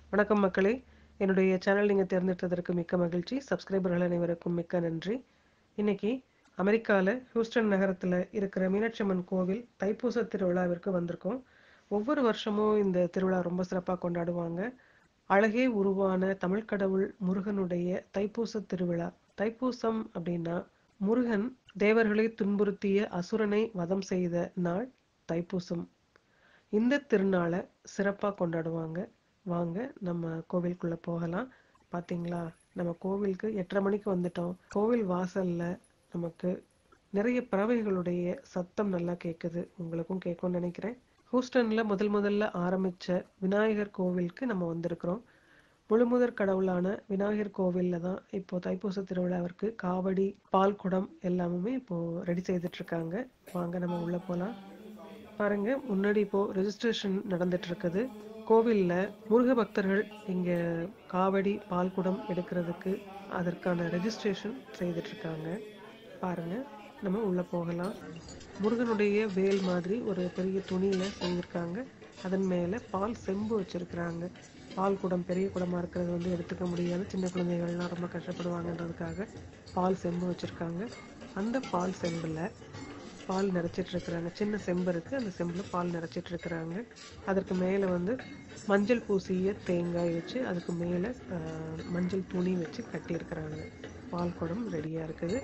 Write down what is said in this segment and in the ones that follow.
வணக்கம் மக்களே என்னுடைய சேனல் நீங்கள் தேர்ந்தெடுத்ததற்கு மிக்க மகிழ்ச்சி சப்ஸ்கிரைபர்கள் அனைவருக்கும் மிக்க நன்றி இன்னைக்கு அமெரிக்காவில் ஹூஸ்டன் நகரத்தில் இருக்கிற மீனாட்சி அம்மன் கோவில் தைப்பூச திருவிழாவிற்கு வந்திருக்கோம் ஒவ்வொரு வருஷமும் இந்த திருவிழா ரொம்ப சிறப்பாக கொண்டாடுவாங்க அழகே உருவான தமிழ் கடவுள் முருகனுடைய தைப்பூச திருவிழா தைப்பூசம் அப்படின்னா முருகன் தேவர்களை துன்புறுத்திய அசுரனை வதம் செய்த நாள் தைப்பூசம் இந்த திருநாளை சிறப்பாக கொண்டாடுவாங்க வாங்க நம்ம கோவிலுக்குள்ள போகலாம் பாத்தீங்களா நம்ம கோவிலுக்கு எட்டரை மணிக்கு வந்துட்டோம் கோவில் வாசல்ல நமக்கு நிறைய பறவைகளுடைய சத்தம் நல்லா கேட்குது உங்களுக்கும் கேட்கும்னு நினைக்கிறேன் ஹூஸ்டன்ல முதல் முதல்ல ஆரம்பிச்ச விநாயகர் கோவிலுக்கு நம்ம வந்திருக்கிறோம் முழுமுதற் கடவுளான விநாயகர் கோவில்ல தான் இப்போ தைப்பூச திருவிழாவிற்கு காவடி பால் குடம் எல்லாமே இப்போ ரெடி செய்துட்டு இருக்காங்க வாங்க நம்ம உள்ள போலாம் பாருங்க முன்னாடி இப்போ ரெஜிஸ்ட்ரேஷன் நடந்துட்டு இருக்குது கோவில்ல முருக பக்தர்கள் இங்க காவடி பால் குடம் எடுக்கிறதுக்கு அதற்கான ரெஜிஸ்ட்ரேஷன் செய்துட்டு இருக்காங்க பாருங்க நம்ம உள்ள போகலாம் முருகனுடைய வேல் மாதிரி ஒரு பெரிய துணியில செஞ்சிருக்காங்க அதன் மேல பால் செம்பு வச்சிருக்கிறாங்க பால் குடம் பெரிய குடமா இருக்கிறது வந்து எடுத்துக்க முடியாது சின்ன குழந்தைகள்லாம் ரொம்ப கஷ்டப்படுவாங்கன்றதுக்காக பால் செம்பு வச்சிருக்காங்க அந்த பால் செம்புல பால் நிறச்சிட்டு இருக்கிறாங்க சின்ன செம்பு இருக்கு அந்த செம்புல பால் நிறச்சிட்டு இருக்கிறாங்க அதற்கு மேல வந்து மஞ்சள் பூசிய தேங்காய் வச்சு அதுக்கு மேல ஆஹ், மஞ்சள் துணி வச்சு கட்டி இருக்கிறாங்க பால் குடம் ரெடியா இருக்குது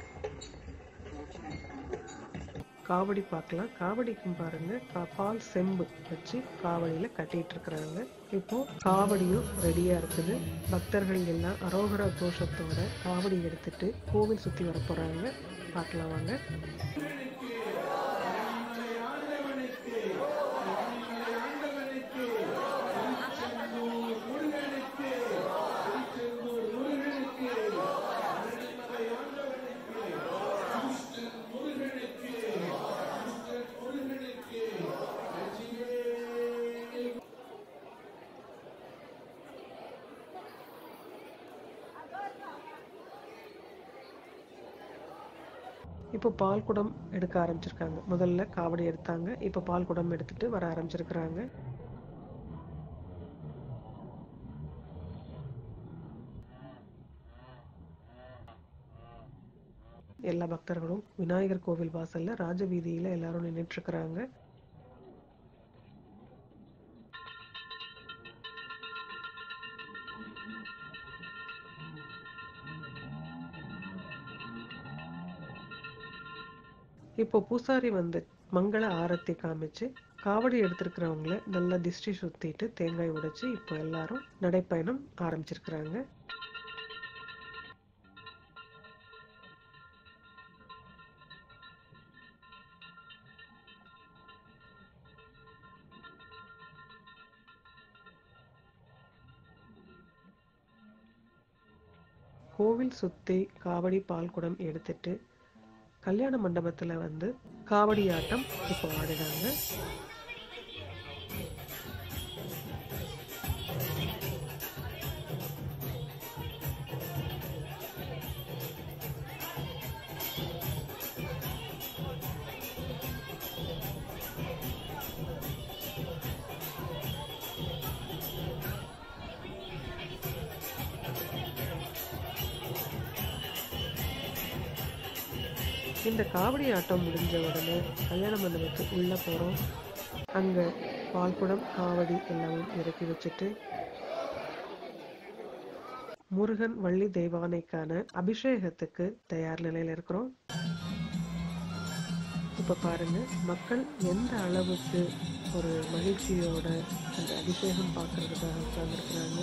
காவடி பார்க்கலாம் காவடிக்கும் பாருங்க கா- பால் செம்பு வச்சு காவடியில கட்டிட்டு இருக்கிறாங்க இப்போ காவடியும் ரெடியா இருக்குது பக்தர்கள் எல்லாம் அரோகர கோஷத்தோட காவடி எடுத்துட்டு கோவில் சுத்தி வர போறாங்க பார்க்கலாம் வாங்க இப்போ பால் குடம் எடுக்க ஆரம்பிச்சிருக்காங்க முதல்ல காவடி எடுத்தாங்க இப்போ பால் குடம் எடுத்துட்டு வர ஆரம்பிச்சிருக்கிறாங்க எல்லா பக்தர்களும் விநாயகர் கோவில் வாசல்ல ராஜவீதியில எல்லாரும் நின்னுட்டு இருக்கிறாங்க இப்போ பூசாரி வந்து மங்கள ஆரத்தி காமிச்சு காவடி எடுத்திருக்கிறவங்கள நல்லா திஷ்டி சுத்திட்டு தேங்காய் உடைச்சு இப்போ எல்லாரும் நடைப்பயணம் ஆரம்பிச்சிருக்கிறாங்க கோவில் சுத்தி காவடி பால் குடம் எடுத்துட்டு கல்யாண மண்டபத்துல வந்து காவடி ஆட்டம் இப்போ ஆடுறாங்க இந்த காவடி ஆட்டம் முடிஞ்ச உடனே கல்யாண மண்டபத்துக்கு உள்ள போறோம் அங்க பால்குடம் காவடி எல்லாமே இறக்கி வச்சுட்டு முருகன் வள்ளி தெய்வானைக்கான அபிஷேகத்துக்கு தயார் நிலையில இருக்கிறோம் இப்ப பாருங்க மக்கள் எந்த அளவுக்கு ஒரு மகிழ்ச்சியோட அந்த அபிஷேகம் பார்க்கறதுக்காக உட்கார்ந்துருக்கிறாங்க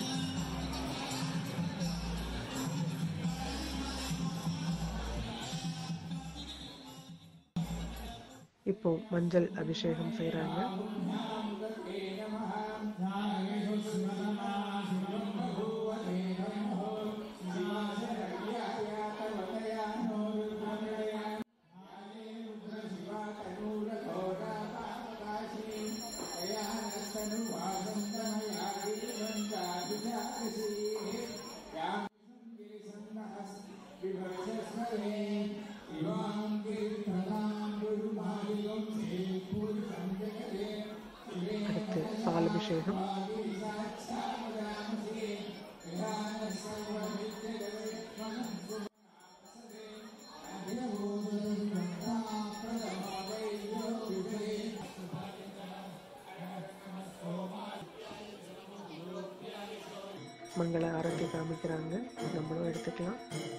இப்போ மஞ்சள் அபிஷேகம் செய்றாங்க அடுத்து பால் அபிஷேகம் மங்கள ஆரத்தி காமிக்கிறாங்க நம்மளும் எடுத்துக்கலாம்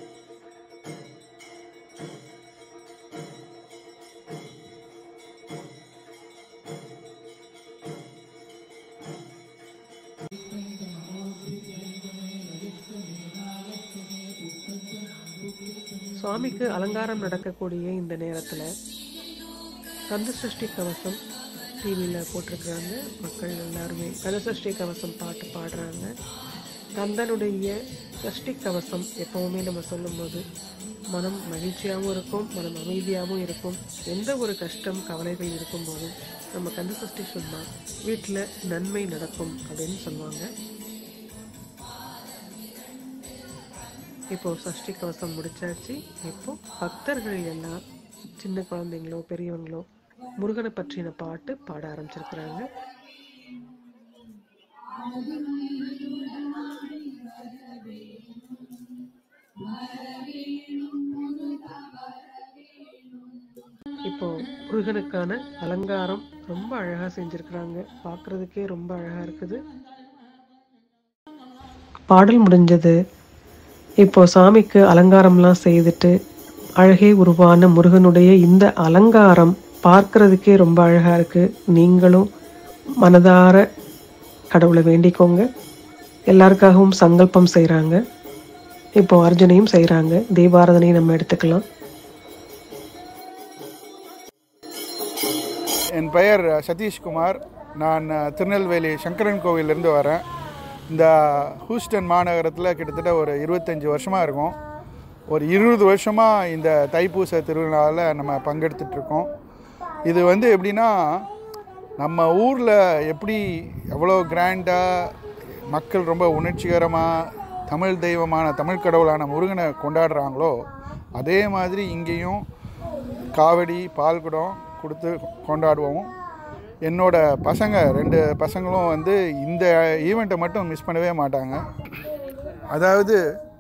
சுவாமிக்கு அலங்காரம் நடக்கக்கூடிய இந்த நேரத்தில் கந்த சஷ்டி கவசம் டிவியில் போட்டிருக்கிறாங்க மக்கள் எல்லாருமே கந்த சஷ்டி கவசம் பாட்டு பாடுறாங்க கந்தனுடைய சஷ்டி கவசம் எப்பவுமே நம்ம சொல்லும்போது மனம் மகிழ்ச்சியாகவும் இருக்கும் மனம் அமைதியாகவும் இருக்கும் எந்த ஒரு கஷ்டம் கவலைகள் இருக்கும்போதும் நம்ம கந்த சஷ்டி சொன்னால் வீட்டில் நன்மை நடக்கும் அப்படின்னு சொல்லுவாங்க இப்போ சஷ்டி கவசம் முடிச்சாச்சு இப்போ பக்தர்கள் எல்லாம் சின்ன குழந்தைங்களோ பெரியவங்களோ முருகனை பற்றின பாட்டு பாட ஆரம்பிச்சிருக்கிறாங்க இப்போ முருகனுக்கான அலங்காரம் ரொம்ப அழகா செஞ்சிருக்கிறாங்க பார்க்கிறதுக்கே ரொம்ப அழகா இருக்குது பாடல் முடிஞ்சது இப்போ சாமிக்கு அலங்காரம்லாம் செய்துட்டு அழகே உருவான முருகனுடைய இந்த அலங்காரம் பார்க்கறதுக்கே ரொம்ப அழகா இருக்கு நீங்களும் மனதார கடவுளை வேண்டிக்கோங்க எல்லாருக்காகவும் சங்கல்பம் செய்கிறாங்க இப்போ அர்ஜுனையும் செய்கிறாங்க தீபாரதனையும் நம்ம எடுத்துக்கலாம் என் பெயர் சதீஷ்குமார் நான் திருநெல்வேலி சங்கரன் கோவிலிருந்து வரேன் இந்த ஹூஸ்டன் மாநகரத்தில் கிட்டத்தட்ட ஒரு இருபத்தஞ்சி வருஷமாக இருக்கும் ஒரு இருபது வருஷமாக இந்த தைப்பூச திருவிழாவில் நம்ம பங்கெடுத்துட்ருக்கோம் இது வந்து எப்படின்னா நம்ம ஊரில் எப்படி எவ்வளோ கிராண்டாக மக்கள் ரொம்ப உணர்ச்சிகரமாக தமிழ் தெய்வமான தமிழ் கடவுளான முருகனை கொண்டாடுறாங்களோ அதே மாதிரி இங்கேயும் காவடி பால்குடம் கொடுத்து கொண்டாடுவோம் என்னோட பசங்க ரெண்டு பசங்களும் வந்து இந்த ஈவெண்ட்டை மட்டும் மிஸ் பண்ணவே மாட்டாங்க அதாவது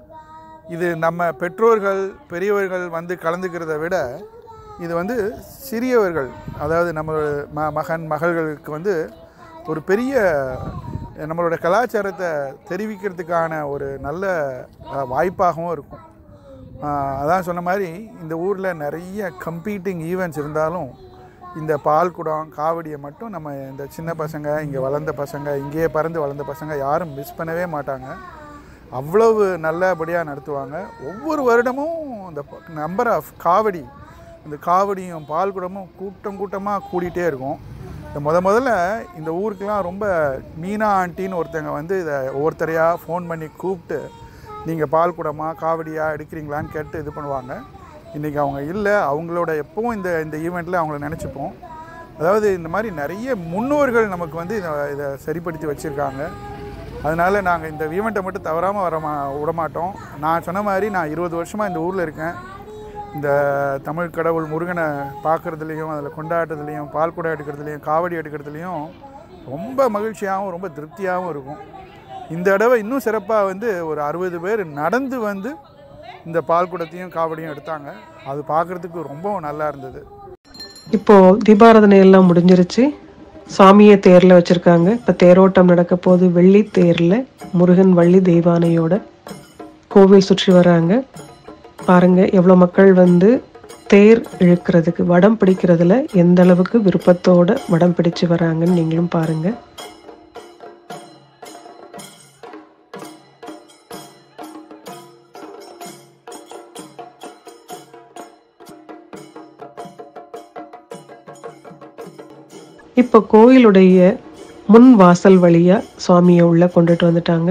இது நம்ம பெற்றோர்கள் பெரியவர்கள் வந்து கலந்துக்கிறத விட இது வந்து சிறியவர்கள் அதாவது நம்ம ம மகன் மகள்களுக்கு வந்து ஒரு பெரிய நம்மளோட கலாச்சாரத்தை தெரிவிக்கிறதுக்கான ஒரு நல்ல அஹ், வாய்ப்பாகவும் இருக்கும் ஆஹ், அதான் சொன்ன மாதிரி இந்த ஊரில் நிறைய கம்பீட்டிங் ஈவெண்ட்ஸ் இருந்தாலும் இந்த பால் குடம் காவடியை மட்டும் நம்ம இந்த சின்ன பசங்க இங்கே வளர்ந்த பசங்க இங்கேயே பறந்து வளர்ந்த பசங்க யாரும் மிஸ் பண்ணவே மாட்டாங்க அவ்வளவு நல்லபடியாக நடத்துவாங்க ஒவ்வொரு வருடமும் இந்த நம்பர் ஆஃப் காவடி இந்த காவடியும் பால் குடமும் கூட்டம் கூட்டமாக கூடிட்டே இருக்கும் இந்த முத முதல்ல இந்த ஊருக்கெலாம் ரொம்ப மீனா ஆண்டின்னு ஒருத்தங்க வந்து இதை ஒவ்வொருத்தரையாக ஃபோன் பண்ணி கூப்பிட்டு நீங்கள் பால் குடமா காவடியா எடுக்கிறீங்களான்னு கேட்டு இது பண்ணுவாங்க இன்றைக்கி அவங்க இல்லை அவங்களோட எப்பவும் இந்த இந்த ஈவெண்ட்டில் அவங்கள நினச்சிப்போம் அதாவது இந்த மாதிரி நிறைய முன்னோர்கள் நமக்கு வந்து இதை இதை சரிப்படுத்தி வச்சுருக்காங்க அதனால் நாங்கள் இந்த ஈவெண்ட்டை மட்டும் தவறாமல் வர மா விடமாட்டோம் நான் சொன்ன மாதிரி நான் இருபது வருஷமாக இந்த ஊரில் இருக்கேன் இந்த தமிழ் கடவுள் முருகனை பார்க்குறதுலையும் அதில் கொண்டாடுறதுலையும் பால் குடம் எடுக்கிறதுலையும் காவடி எடுக்கிறதுலையும் ரொம்ப மகிழ்ச்சியாகவும் ரொம்ப திருப்தியாகவும் இருக்கும் இந்த தடவை இன்னும் சிறப்பாக வந்து ஒரு அறுபது பேர் நடந்து வந்து இந்த பால் குடத்தையும் காவடியும் எடுத்தாங்க அது பார்க்குறதுக்கு ரொம்ப நல்லா இருந்தது இப்போ தீபாராதனை எல்லாம் முடிஞ்சிருச்சு சாமியை தேர்ல வச்சிருக்காங்க இப்ப தேரோட்டம் நடக்க போது வெள்ளி தேர்ல முருகன் வள்ளி தெய்வானையோட கோவில் சுற்றி வராங்க பாருங்க எவ்வளவு மக்கள் வந்து தேர் இழுக்கிறதுக்கு வடம் பிடிக்கிறதுல எந்த அளவுக்கு விருப்பத்தோட வடம் பிடிச்சு வராங்கன்னு நீங்களும் பாருங்க இப்போ கோயிலுடைய முன் வாசல் வழியா சுவாமியை உள்ள கொண்டுட்டு வந்துட்டாங்க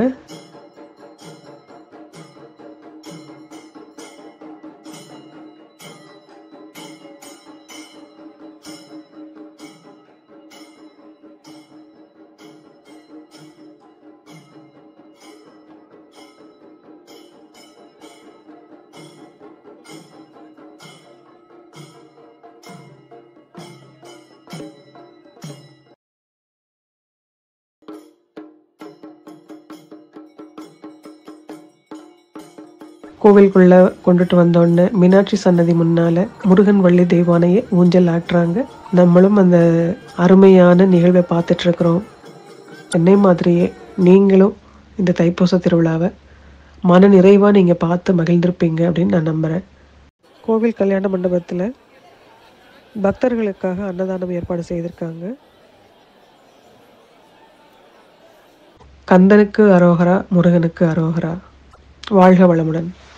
கோவிலுக்குள்ள கொண்டுட்டு வந்தோடனே மீனாட்சி சன்னதி முன்னால முருகன் வள்ளி தெய்வானையே ஊஞ்சல் ஆட்டுறாங்க நம்மளும் அந்த அருமையான நிகழ்வை பார்த்துட்டு இருக்கிறோம் என்னை மாதிரியே நீங்களும் இந்த தைப்பூச திருவிழாவை மன நிறைவாக நீங்கள் பார்த்து மகிழ்ந்திருப்பீங்க அப்படின்னு நான் நம்புகிறேன் கோவில் கல்யாண மண்டபத்தில் பக்தர்களுக்காக அன்னதானம் ஏற்பாடு செய்திருக்காங்க கந்தனுக்கு அரோகரா முருகனுக்கு அரோகரா வாழ்க வளமுடன்